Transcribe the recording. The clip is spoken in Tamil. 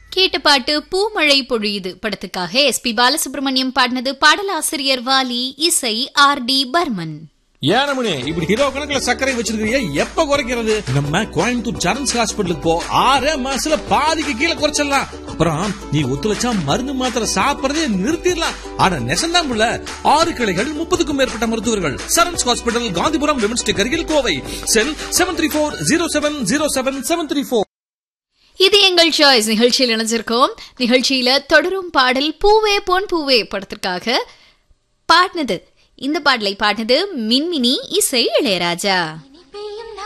கேட்ட பாட்டு பூமழை பொழியுது படத்துக்காக எஸ்பி பாலசுப்ரமணியம் பாடினது பாடலாசிரியர் வாலி இசை ஆர் டி பர்மன் ஏனமணி இப்படி கிலோ கணக்குல சர்க்கரை வச்சிருக்கீங்க எப்ப குறைக்கிறது நம்ம கோயம்புத்தூர் சரண்ஸ் ஹாஸ்பிட்டலுக்கு போ ஆறே மாசத்துல பாதிக்கு கீழே குறைச்சிடலாம் அப்புறம் நீ ஒத்துழைச்சா மருந்து மாத்திரை சாப்பிடறதே நிறுத்திடலாம் ஆனா நெசந்தாமுள்ள ஆறு கிளைகள் முப்பதுக்கும் மேற்பட்ட மருத்துவர்கள் சரண்ஸ் ஹாஸ்பிட்டல் காந்திபுரம் விமன்ஸ் அருகில் Kovai cell seven three four zero seven zero seven seven three four இது எங்கள் சாய்ஸ் நிகழ்ச்சியில் இணைஞ்சிருக்கோம் நிகழ்ச்சியில தொடரும் பாடல் பூவே பொன் பூவே படத்திற்காக பாடினது இந்த பாடலை பாடினது மின்மினி இசை இளையராஜா